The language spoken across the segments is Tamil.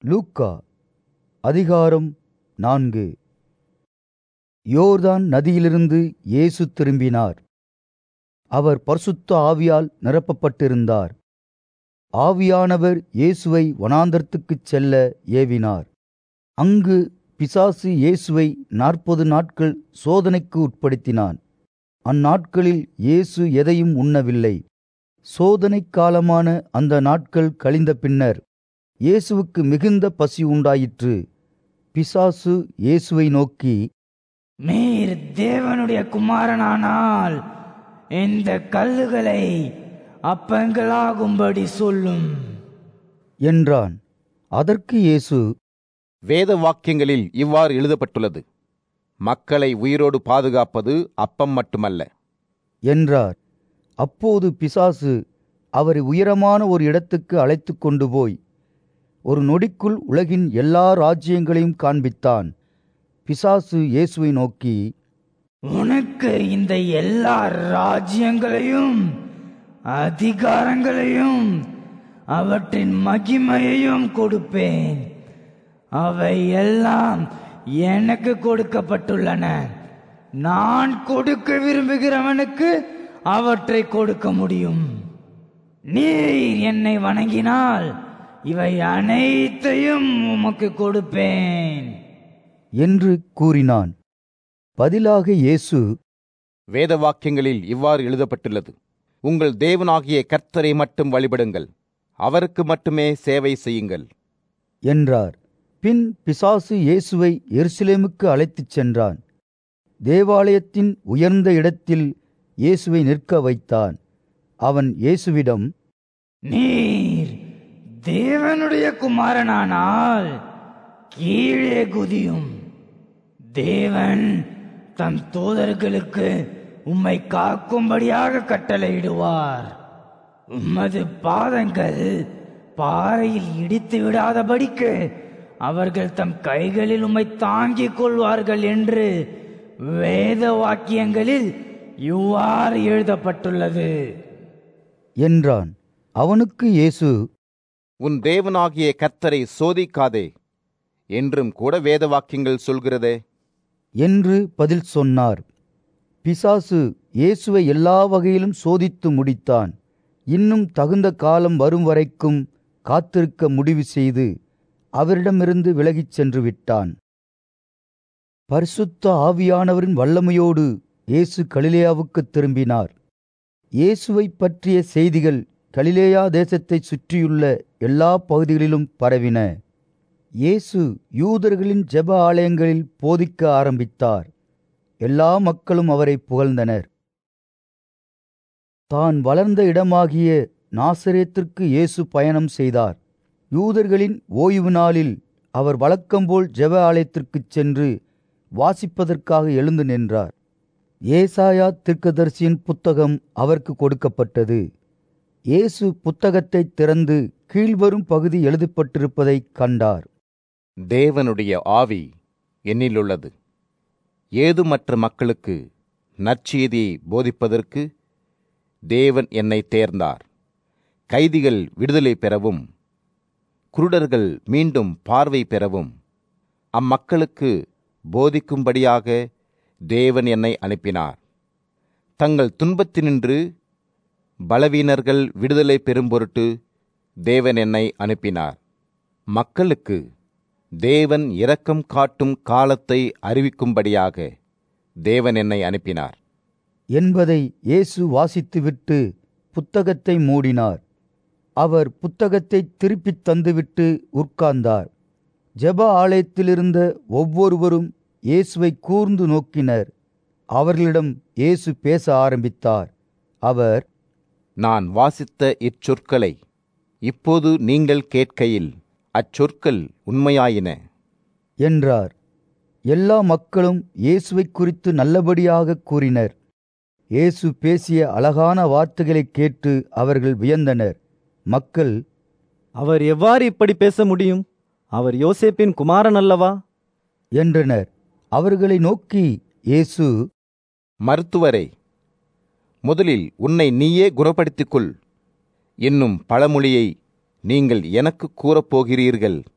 லூக்கா அதிகாரம் நான்கு யோர்தான் நதியிலிருந்து இயேசு திரும்பினார் அவர் பரிசுத்த ஆவியால் நிரப்பப்பட்டிருந்தார் ஆவியானவர் இயேசுவை வனாந்தரத்துக்குச் செல்ல ஏவினார் அங்கு பிசாசு இயேசுவை நாற்பது நாட்கள் சோதனைக்கு உட்படுத்தினான் அந்நாட்களில் இயேசு எதையும் உண்ணவில்லை சோதனை காலமான அந்த நாட்கள் கழிந்த பின்னர் இயேசுவுக்கு மிகுந்த பசி உண்டாயிற்று பிசாசு இயேசுவை நோக்கி நீர் தேவனுடைய குமாரனானால் இந்த கல்லுகளை அப்பங்களாகும்படி சொல்லும் என்றான் அதற்கு இயேசு வேத வாக்கியங்களில் இவ்வாறு எழுதப்பட்டுள்ளது மக்களை உயிரோடு பாதுகாப்பது அப்பம் மட்டுமல்ல என்றார் அப்போது பிசாசு அவரை உயரமான ஒரு இடத்துக்கு அழைத்து கொண்டு போய் ஒரு நொடிக்குள் உலகின் எல்லா ராஜ்யங்களையும் காண்பித்தான் பிசாசு இயேசுவை நோக்கி உனக்கு இந்த எல்லா ராஜ்யங்களையும் அதிகாரங்களையும் அவற்றின் மகிமையையும் கொடுப்பேன் அவை எல்லாம் எனக்கு கொடுக்கப்பட்டுள்ளன நான் கொடுக்க விரும்புகிறவனுக்கு அவற்றை கொடுக்க முடியும் நீர் என்னை வணங்கினால் இவை அனைத்தையும் உமக்கு கொடுப்பேன் என்று கூறினான் பதிலாக இயேசு வேத வாக்கியங்களில் இவ்வாறு எழுதப்பட்டுள்ளது உங்கள் தேவனாகிய கர்த்தரை மட்டும் வழிபடுங்கள் அவருக்கு மட்டுமே சேவை செய்யுங்கள் என்றார் பின் பிசாசு இயேசுவை எருசலேமுக்கு அழைத்துச் சென்றான் தேவாலயத்தின் உயர்ந்த இடத்தில் இயேசுவை நிற்க வைத்தான் அவன் இயேசுவிடம் நீர் தேவனுடைய குமாரனானால் கீழே குதியும் தேவன் தம் தூதர்களுக்கு உம்மை காக்கும்படியாக கட்டளையிடுவார் உமது பாதங்கள் பாறையில் இடித்து விடாதபடிக்கு அவர்கள் தம் கைகளில் உம்மை தாங்கிக் கொள்வார்கள் என்று வேத வாக்கியங்களில் இவ்வாறு எழுதப்பட்டுள்ளது என்றான் அவனுக்கு இயேசு உன் தேவனாகிய கர்த்தரை சோதிக்காதே என்றும் கூட வேத வாக்கியங்கள் சொல்கிறதே என்று பதில் சொன்னார் பிசாசு இயேசுவை எல்லா வகையிலும் சோதித்து முடித்தான் இன்னும் தகுந்த காலம் வரும் வரைக்கும் காத்திருக்க முடிவு செய்து அவரிடமிருந்து விலகிச் சென்று விட்டான் பரிசுத்த ஆவியானவரின் வல்லமையோடு இயேசு கலிலேயாவுக்குத் திரும்பினார் இயேசுவைப் பற்றிய செய்திகள் கலிலேயா தேசத்தைச் சுற்றியுள்ள எல்லா பகுதிகளிலும் பரவின இயேசு யூதர்களின் ஜெப ஆலயங்களில் போதிக்க ஆரம்பித்தார் எல்லா மக்களும் அவரை புகழ்ந்தனர் தான் வளர்ந்த இடமாகிய நாசரேத்திற்கு இயேசு பயணம் செய்தார் யூதர்களின் ஓய்வு நாளில் அவர் வழக்கம்போல் ஜெப ஆலயத்திற்குச் சென்று வாசிப்பதற்காக எழுந்து நின்றார் ஏசாயா தீர்க்கதரிசியின் புத்தகம் அவருக்கு கொடுக்கப்பட்டது இயேசு புத்தகத்தை திறந்து கீழ்வரும் பகுதி எழுதப்பட்டிருப்பதைக் கண்டார் தேவனுடைய ஆவி என்னிலுள்ளது ஏதுமற்ற மக்களுக்கு நற்செய்தியை போதிப்பதற்கு தேவன் என்னை தேர்ந்தார் கைதிகள் விடுதலை பெறவும் குருடர்கள் மீண்டும் பார்வை பெறவும் அம்மக்களுக்கு போதிக்கும்படியாக தேவன் என்னை அனுப்பினார் தங்கள் துன்பத்தினின்று பலவீனர்கள் விடுதலை பெறும் பொருட்டு தேவன் என்னை அனுப்பினார் மக்களுக்கு தேவன் இரக்கம் காட்டும் காலத்தை அறிவிக்கும்படியாக தேவன் என்னை அனுப்பினார் என்பதை இயேசு வாசித்துவிட்டு புத்தகத்தை மூடினார் அவர் புத்தகத்தை திருப்பித் தந்துவிட்டு உட்கார்ந்தார் ஜெப ஆலயத்திலிருந்த ஒவ்வொருவரும் இயேசுவை கூர்ந்து நோக்கினர் அவர்களிடம் இயேசு பேச ஆரம்பித்தார் அவர் நான் வாசித்த இச்சொற்களை இப்போது நீங்கள் கேட்கையில் அச்சொற்கள் உண்மையாயின என்றார் எல்லா மக்களும் இயேசுவைக் குறித்து நல்லபடியாக கூறினர் இயேசு பேசிய அழகான வார்த்தைகளைக் கேட்டு அவர்கள் வியந்தனர் மக்கள் அவர் எவ்வாறு இப்படி பேச முடியும் அவர் யோசேப்பின் குமாரன் அல்லவா என்றனர் அவர்களை நோக்கி இயேசு மருத்துவரே முதலில் உன்னை நீயே குணப்படுத்திக் கொள் என்னும் பழமொழியை நீங்கள் எனக்கு கூறப் போகிறீர்கள்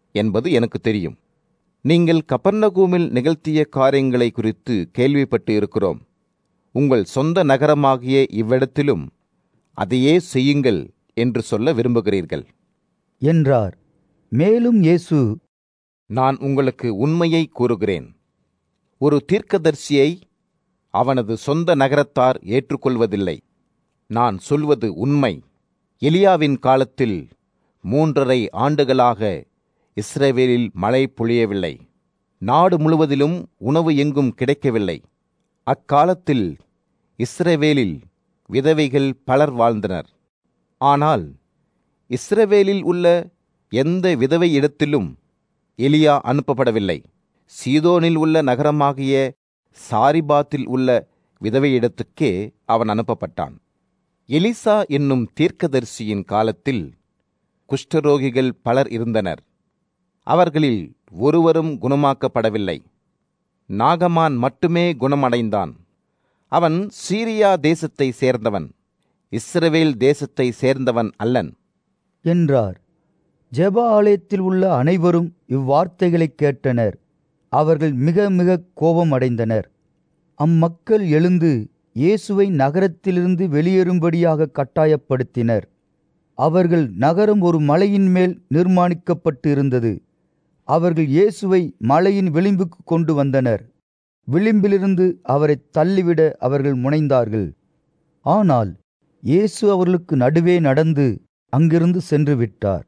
என்பது எனக்கு தெரியும் நீங்கள் கப்பர்நகூமில் நிகழ்த்திய காரியங்களை குறித்து கேள்விப்பட்டு இருக்கிறோம் உங்கள் சொந்த நகரமாகிய இவ்விடத்திலும் அதையே செய்யுங்கள் என்று சொல்ல விரும்புகிறீர்கள் என்றார் மேலும் இயேசு நான் உங்களுக்கு உண்மையை கூறுகிறேன் ஒரு தீர்க்கதரிசியை அவனது சொந்த நகரத்தார் ஏற்றுக்கொள்வதில்லை நான் சொல்வது உண்மை எலியாவின் காலத்தில் மூன்றரை ஆண்டுகளாக இஸ்ரவேலில் மழை பொழியவில்லை நாடு முழுவதிலும் உணவு எங்கும் கிடைக்கவில்லை அக்காலத்தில் இஸ்ரவேலில் விதவைகள் பலர் வாழ்ந்தனர் ஆனால் இஸ்ரவேலில் உள்ள எந்த விதவை இடத்திலும் எலியா அனுப்பப்படவில்லை சீதோனில் உள்ள நகரமாகிய சாரிபாத்தில் உள்ள விதவை இடத்துக்கே அவன் அனுப்பப்பட்டான் எலிசா என்னும் தீர்க்கதரிசியின் காலத்தில் குஷ்டரோகிகள் பலர் இருந்தனர் அவர்களில் ஒருவரும் குணமாக்கப்படவில்லை நாகமான் மட்டுமே குணமடைந்தான் அவன் சீரியா தேசத்தை சேர்ந்தவன் இஸ்ரவேல் தேசத்தை சேர்ந்தவன் அல்லன் என்றார் ஜெப ஆலயத்தில் உள்ள அனைவரும் இவ்வார்த்தைகளைக் கேட்டனர் அவர்கள் மிக மிக கோபம் அடைந்தனர் அம்மக்கள் எழுந்து இயேசுவை நகரத்திலிருந்து வெளியேறும்படியாக கட்டாயப்படுத்தினர் அவர்கள் நகரம் ஒரு மலையின் மேல் நிர்மாணிக்கப்பட்டு இருந்தது அவர்கள் இயேசுவை மலையின் விளிம்புக்கு கொண்டு வந்தனர் விளிம்பிலிருந்து அவரை தள்ளிவிட அவர்கள் முனைந்தார்கள் ஆனால் இயேசு அவர்களுக்கு நடுவே நடந்து அங்கிருந்து சென்று விட்டார்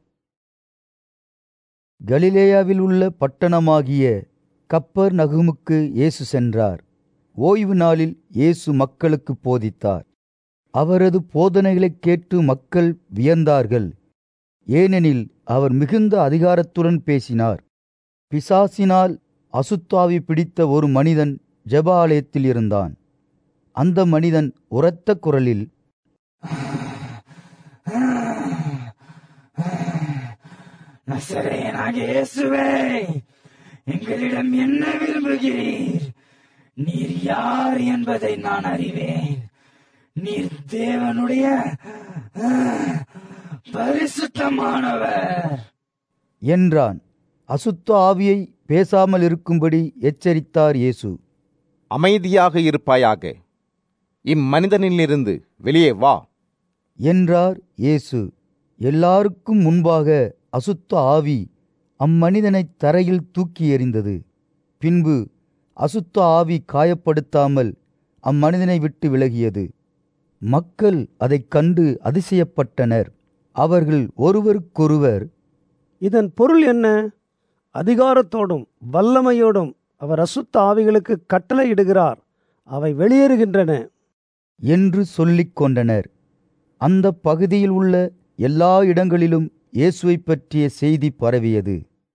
கலிலேயாவில் உள்ள பட்டணமாகிய கப்பர் நகுமுக்கு இயேசு சென்றார் ஓய்வு நாளில் இயேசு மக்களுக்கு போதித்தார் அவரது போதனைகளைக் கேட்டு மக்கள் வியந்தார்கள் ஏனெனில் அவர் மிகுந்த அதிகாரத்துடன் பேசினார் பிசாசினால் அசுத்தாவி பிடித்த ஒரு மனிதன் ஜெபாலயத்தில் இருந்தான் அந்த மனிதன் உரத்த குரலில் நசரேயனாகிய இயேசுவே எங்களிடம் என்ன விரும்புகிறீர் நீர் யார் என்பதை நான் அறிவேன் நீர் தேவனுடைய ஆஹ், பரிசுத்தமானவர் என்றான் அசுத்த ஆவியை பேசாமல் இருக்கும்படி எச்சரித்தார் இயேசு அமைதியாக இருப்பாயாக இம்மனிதனிலிருந்து வெளியே வா என்றார் இயேசு எல்லாருக்கும் முன்பாக அசுத்த ஆவி அம்மனிதனைத் தரையில் தூக்கி எறிந்தது பின்பு அசுத்த ஆவி காயப்படுத்தாமல் அம்மனிதனை விட்டு விலகியது மக்கள் அதைக் கண்டு அதிசயப்பட்டனர் அவர்கள் ஒருவருக்கொருவர் இதன் பொருள் என்ன அதிகாரத்தோடும் வல்லமையோடும் அவர் அசுத்த ஆவிகளுக்கு கட்டளையிடுகிறார் அவை வெளியேறுகின்றன என்று சொல்லிக் கொண்டனர் அந்த பகுதியில் உள்ள எல்லா இடங்களிலும் இயேசுவைப் பற்றிய செய்தி பரவியது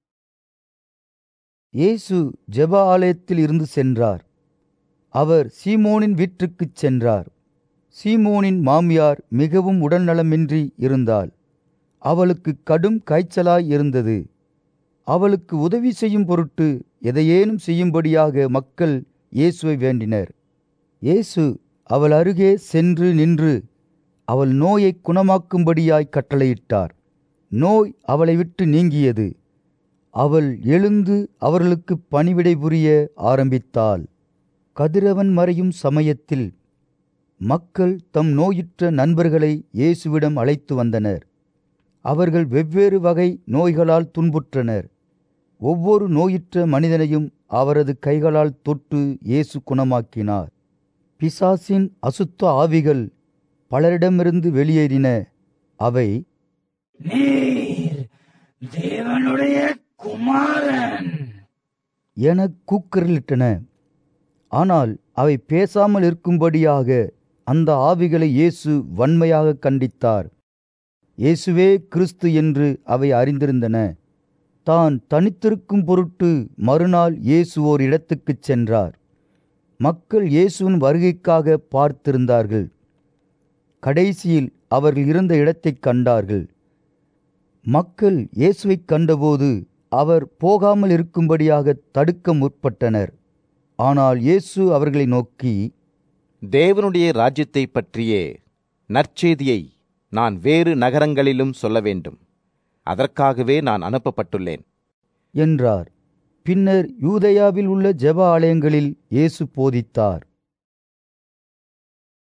இயேசு ஜெப ஆலயத்தில் இருந்து சென்றார் அவர் சீமோனின் வீட்டுக்குச் சென்றார் சீமோனின் மாமியார் மிகவும் உடல்நலமின்றி இருந்தாள் அவளுக்கு கடும் காய்ச்சலாய் இருந்தது அவளுக்கு உதவி செய்யும் பொருட்டு எதையேனும் செய்யும்படியாக மக்கள் இயேசுவை வேண்டினர் இயேசு அவள் அருகே சென்று நின்று அவள் நோயை குணமாக்கும்படியாய் கட்டளையிட்டார் நோய் அவளை விட்டு நீங்கியது அவள் எழுந்து அவர்களுக்கு பணிவிடை புரிய ஆரம்பித்தாள் கதிரவன் மறையும் சமயத்தில் மக்கள் தம் நோயுற்ற நண்பர்களை இயேசுவிடம் அழைத்து வந்தனர் அவர்கள் வெவ்வேறு வகை நோய்களால் துன்புற்றனர் ஒவ்வொரு நோயுற்ற மனிதனையும் அவரது கைகளால் தொட்டு இயேசு குணமாக்கினார் பிசாசின் அசுத்த ஆவிகள் பலரிடமிருந்து வெளியேறின அவை நீர் தேவனுடைய குமாரன் என கூக்குரலிட்டன ஆனால் அவை பேசாமல் இருக்கும்படியாக அந்த ஆவிகளை இயேசு வன்மையாக கண்டித்தார் இயேசுவே கிறிஸ்து என்று அவை அறிந்திருந்தன தான் தனித்திருக்கும் பொருட்டு மறுநாள் இயேசு ஓர் இடத்துக்குச் சென்றார் மக்கள் இயேசுவின் வருகைக்காக பார்த்திருந்தார்கள் கடைசியில் அவர்கள் இருந்த இடத்தைக் கண்டார்கள் மக்கள் இயேசுவைக் கண்டபோது அவர் போகாமல் இருக்கும்படியாக தடுக்க முற்பட்டனர் ஆனால் இயேசு அவர்களை நோக்கி தேவனுடைய ராஜ்யத்தைப் பற்றிய நற்செய்தியை நான் வேறு நகரங்களிலும் சொல்ல வேண்டும் அதற்காகவே நான் அனுப்பப்பட்டுள்ளேன் என்றார் பின்னர் யூதயாவில் உள்ள ஜெப ஆலயங்களில் இயேசு போதித்தார்